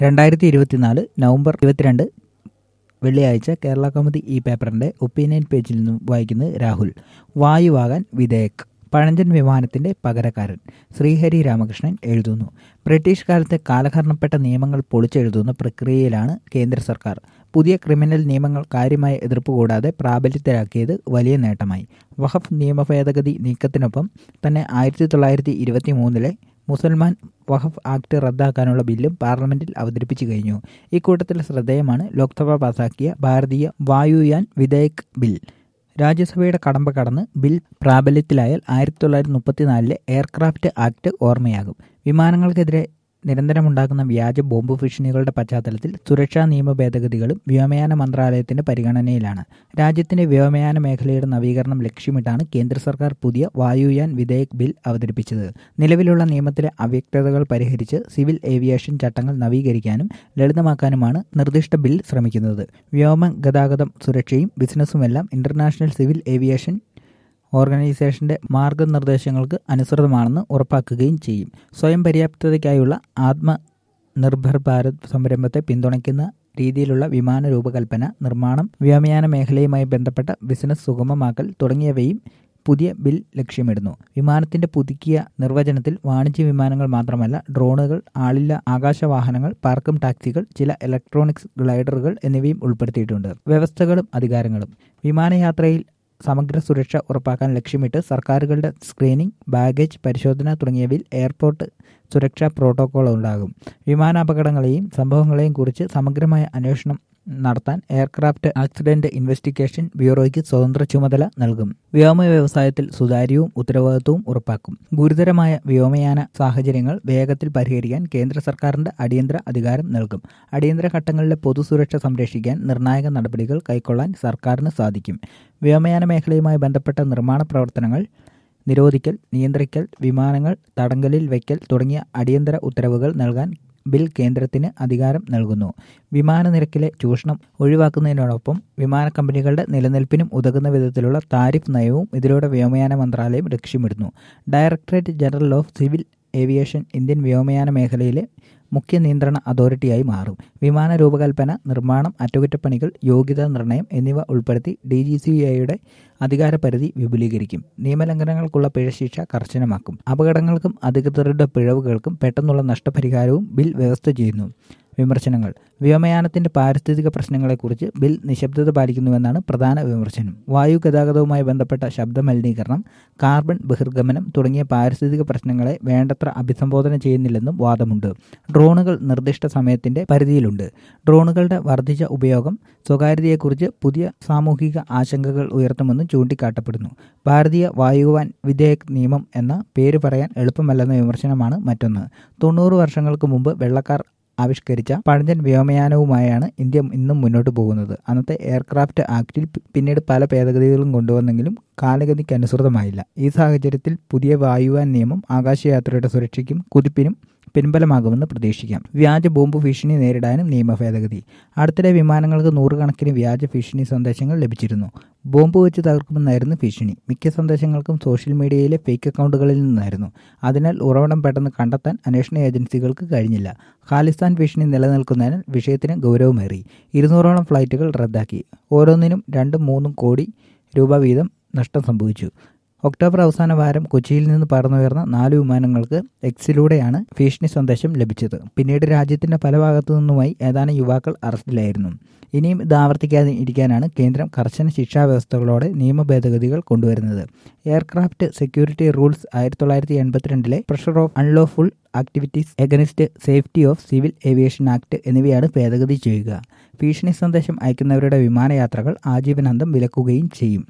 രണ്ടായിരത്തി ഇരുപത്തിനാല് നവംബർ ഇരുപത്തിരണ്ട് വെള്ളിയാഴ്ച കേരള കൗമുദി ഈ പേപ്പറിന്റെ ഒപ്പീനിയൻ പേജിൽ നിന്നും വായിക്കുന്നത് രാഹുൽ വായുവാകാൻ വിധേയക് പഴഞ്ചൻ വിമാനത്തിന്റെ പകരക്കാരൻ ശ്രീഹരി രാമകൃഷ്ണൻ എഴുതുന്നു ബ്രിട്ടീഷ് കാലത്തെ കാലഹരണപ്പെട്ട നിയമങ്ങൾ പൊളിച്ചെഴുതുന്ന പ്രക്രിയയിലാണ് കേന്ദ്ര സർക്കാർ പുതിയ ക്രിമിനൽ നിയമങ്ങൾ കാര്യമായ എതിർപ്പ് കൂടാതെ പ്രാബല്യത്തിലാക്കിയത് വലിയ നേട്ടമായി വഖഫ് നിയമ ഭേദഗതി നീക്കത്തിനൊപ്പം തന്നെ ആയിരത്തി തൊള്ളായിരത്തി ഇരുപത്തി മൂന്നിലെ മുസൽമാൻ വഖഫ് ആക്ട് റദ്ദാക്കാനുള്ള ബില്ലും പാർലമെന്റിൽ അവതരിപ്പിച്ചു കഴിഞ്ഞു ഇക്കൂട്ടത്തിൽ ശ്രദ്ധേയമാണ് ലോക്സഭ പാസാക്കിയ ഭാരതീയ വായുയാൻ വിധേയക് ബിൽ രാജ്യസഭയുടെ കടമ്പ കടന്ന് ബിൽ പ്രാബല്യത്തിലായാൽ ആയിരത്തി തൊള്ളായിരത്തി മുപ്പത്തിനാലിലെ എയർക്രാഫ്റ്റ് ആക്ട് ഓർമ്മയാകും വിമാനങ്ങൾക്കെതിരെ നിരന്തരമുണ്ടാകുന്ന വ്യാജ ബോംബ് ഭീഷണികളുടെ പശ്ചാത്തലത്തിൽ സുരക്ഷാ നിയമ ഭേദഗതികളും വ്യോമയാന മന്ത്രാലയത്തിന്റെ പരിഗണനയിലാണ് രാജ്യത്തിന്റെ വ്യോമയാന മേഖലയുടെ നവീകരണം ലക്ഷ്യമിട്ടാണ് കേന്ദ്ര സർക്കാർ പുതിയ വായുയാൻ വിധേയക് ബിൽ അവതരിപ്പിച്ചത് നിലവിലുള്ള നിയമത്തിലെ അവ്യക്തതകൾ പരിഹരിച്ച് സിവിൽ ഏവിയേഷൻ ചട്ടങ്ങൾ നവീകരിക്കാനും ലളിതമാക്കാനുമാണ് നിർദ്ദിഷ്ട ബിൽ ശ്രമിക്കുന്നത് വ്യോമ ഗതാഗതം സുരക്ഷയും ബിസിനസ്സുമെല്ലാം ഇന്റർനാഷണൽ സിവിൽ ഏവിയേഷൻ ഓർഗനൈസേഷന്റെ മാർഗനിർദ്ദേശങ്ങൾക്ക് അനുസൃതമാണെന്ന് ഉറപ്പാക്കുകയും ചെയ്യും സ്വയം പര്യാപ്തതയ്ക്കായുള്ള ആത്മ നിർഭർ ഭാരത് സംരംഭത്തെ പിന്തുണയ്ക്കുന്ന രീതിയിലുള്ള വിമാന രൂപകൽപ്പന നിർമ്മാണം വ്യോമയാന മേഖലയുമായി ബന്ധപ്പെട്ട ബിസിനസ് സുഗമമാക്കൽ തുടങ്ങിയവയും പുതിയ ബിൽ ലക്ഷ്യമിടുന്നു വിമാനത്തിന്റെ പുതുക്കിയ നിർവചനത്തിൽ വാണിജ്യ വിമാനങ്ങൾ മാത്രമല്ല ഡ്രോണുകൾ ആളില്ല ആകാശവാഹനങ്ങൾ പാർക്കും ടാക്സികൾ ചില ഇലക്ട്രോണിക്സ് ഗ്ലൈഡറുകൾ എന്നിവയും ഉൾപ്പെടുത്തിയിട്ടുണ്ട് വ്യവസ്ഥകളും അധികാരങ്ങളും വിമാനയാത്രയിൽ സമഗ്ര സുരക്ഷ ഉറപ്പാക്കാൻ ലക്ഷ്യമിട്ട് സർക്കാരുകളുടെ സ്ക്രീനിംഗ് ബാഗേജ് പരിശോധന തുടങ്ങിയവയിൽ എയർപോർട്ട് സുരക്ഷാ പ്രോട്ടോകോൾ ഉണ്ടാകും വിമാനാപകടങ്ങളെയും സംഭവങ്ങളെയും കുറിച്ച് സമഗ്രമായ അന്വേഷണം നടത്താൻ എയർക്രാഫ്റ്റ് ആക്സിഡന്റ് ഇൻവെസ്റ്റിഗേഷൻ ബ്യൂറോയ്ക്ക് സ്വതന്ത്ര ചുമതല നൽകും വ്യോമ വ്യവസായത്തിൽ സുതാര്യവും ഉത്തരവാദിത്വവും ഉറപ്പാക്കും ഗുരുതരമായ വ്യോമയാന സാഹചര്യങ്ങൾ വേഗത്തിൽ പരിഹരിക്കാൻ കേന്ദ്ര സർക്കാരിന്റെ അടിയന്തര അധികാരം നൽകും അടിയന്തര ഘട്ടങ്ങളിലെ പൊതുസുരക്ഷ സംരക്ഷിക്കാൻ നിർണായക നടപടികൾ കൈക്കൊള്ളാൻ സർക്കാരിന് സാധിക്കും വ്യോമയാന മേഖലയുമായി ബന്ധപ്പെട്ട നിർമ്മാണ പ്രവർത്തനങ്ങൾ നിരോധിക്കൽ നിയന്ത്രിക്കൽ വിമാനങ്ങൾ തടങ്കലിൽ വയ്ക്കൽ തുടങ്ങിയ അടിയന്തര ഉത്തരവുകൾ നൽകാൻ ബിൽ കേന്ദ്രത്തിന് അധികാരം നൽകുന്നു വിമാന നിരക്കിലെ ചൂഷണം ഒഴിവാക്കുന്നതിനോടൊപ്പം വിമാന കമ്പനികളുടെ നിലനിൽപ്പിനും ഉതകുന്ന വിധത്തിലുള്ള താരിഫ് നയവും ഇതിലൂടെ വ്യോമയാന മന്ത്രാലയം ലക്ഷ്യമിടുന്നു directorate general of civil aviation Indian വ്യോമയാന മേഖലയിലെ മുഖ്യ നിയന്ത്രണ അതോറിറ്റിയായി മാറും വിമാന രൂപകൽപ്പന നിർമ്മാണം അറ്റകുറ്റപ്പണികൾ യോഗ്യതാ നിർണ്ണയം എന്നിവ ഉൾപ്പെടുത്തി ഡി ജി സി എയുടെ അധികാരപരിധി വിപുലീകരിക്കും നിയമലംഘനങ്ങൾക്കുള്ള പിഴശിക്ഷ കർശനമാക്കും അപകടങ്ങൾക്കും അധികൃതരുടെ പിഴവുകൾക്കും പെട്ടെന്നുള്ള നഷ്ടപരിഹാരവും ബിൽ വ്യവസ്ഥ ചെയ്യുന്നു വിമർശനങ്ങൾ വ്യോമയാനത്തിന്റെ പാരിസ്ഥിതിക പ്രശ്നങ്ങളെക്കുറിച്ച് ബിൽ നിശബ്ദത പാലിക്കുന്നുവെന്നാണ് പ്രധാന വിമർശനം വായു ഗതാഗതവുമായി ബന്ധപ്പെട്ട ശബ്ദ മലിനീകരണം കാർബൺ ബഹിർഗമനം തുടങ്ങിയ പാരിസ്ഥിതിക പ്രശ്നങ്ങളെ വേണ്ടത്ര അഭിസംബോധന ചെയ്യുന്നില്ലെന്നും വാദമുണ്ട് ഡ്രോണുകൾ നിർദ്ദിഷ്ട സമയത്തിന്റെ പരിധിയിലുണ്ട് ഡ്രോണുകളുടെ വർദ്ധിച്ച ഉപയോഗം സ്വകാര്യതയെക്കുറിച്ച് പുതിയ സാമൂഹിക ആശങ്കകൾ ഉയർത്തുമെന്നും ചൂണ്ടിക്കാട്ടപ്പെടുന്നു ഭാരതീയ വായുവാൻ വിധേയക് നിയമം എന്ന പേര് പറയാൻ എളുപ്പമല്ലെന്ന വിമർശനമാണ് മറ്റൊന്ന് തൊണ്ണൂറ് വർഷങ്ങൾക്ക് മുമ്പ് വെള്ളക്കാർ ആവിഷ്കരിച്ച പഴഞ്ചൻ വ്യോമയാനവുമായാണ് ഇന്ത്യ ഇന്നും മുന്നോട്ട് പോകുന്നത് അന്നത്തെ എയർക്രാഫ്റ്റ് ആക്ടിൽ പിന്നീട് പല ഭേദഗതികളും കൊണ്ടുവന്നെങ്കിലും കാലഗതിക്ക് അനുസൃതമായില്ല ഈ സാഹചര്യത്തിൽ പുതിയ വായുവാൻ നിയമം ആകാശയാത്രയുടെ സുരക്ഷയ്ക്കും കുതിപ്പിനും പിൻബലമാകുമെന്ന് പ്രതീക്ഷിക്കാം വ്യാജ ബോംബ് ഭീഷണി നേരിടാനും നിയമ ഭേദഗതി അടുത്തിടെ വിമാനങ്ങൾക്ക് നൂറുകണക്കിന് വ്യാജ ഭീഷണി സന്ദേശങ്ങൾ ലഭിച്ചിരുന്നു ബോംബ് വെച്ച് തകർക്കുമെന്നായിരുന്നു ഭീഷണി മിക്ക സന്ദേശങ്ങൾക്കും സോഷ്യൽ മീഡിയയിലെ ഫേക്ക് അക്കൗണ്ടുകളിൽ നിന്നായിരുന്നു അതിനാൽ ഉറവിടം പെട്ടെന്ന് കണ്ടെത്താൻ അന്വേഷണ ഏജൻസികൾക്ക് കഴിഞ്ഞില്ല ഖാലിസ്ഥാൻ ഭീഷണി നിലനിൽക്കുന്നതിനാൽ വിഷയത്തിന് ഗൗരവമേറി ഇരുന്നൂറോളം ഫ്ലൈറ്റുകൾ റദ്ദാക്കി ഓരോന്നിനും രണ്ടും മൂന്നും കോടി രൂപ വീതം നഷ്ടം സംഭവിച്ചു ഒക്ടോബർ അവസാന വാരം കൊച്ചിയിൽ നിന്ന് പറന്നുയർന്ന നാല് വിമാനങ്ങൾക്ക് എക്സിലൂടെയാണ് ഭീഷണി സന്ദേശം ലഭിച്ചത് പിന്നീട് രാജ്യത്തിന്റെ പല ഭാഗത്തു നിന്നുമായി ഏതാനും യുവാക്കൾ അറസ്റ്റിലായിരുന്നു ഇനിയും ഇത് ആവർത്തിക്കാതെ ഇരിക്കാനാണ് കേന്ദ്രം കർശന ശിക്ഷാ വ്യവസ്ഥകളോടെ നിയമ ഭേദഗതികൾ കൊണ്ടുവരുന്നത് എയർക്രാഫ്റ്റ് സെക്യൂരിറ്റി റൂൾസ് ആയിരത്തി തൊള്ളായിരത്തി എൺപത്തിരണ്ടിലെ pressure of unlawful activities against safety of civil aviation act എന്നിവയാണ് ഭേദഗതി ചെയ്യുക ഭീഷണി സന്ദേശം അയക്കുന്നവരുടെ വിമാനയാത്രകൾ ആജീവനാന്തം വിലക്കുകയും ചെയ്യും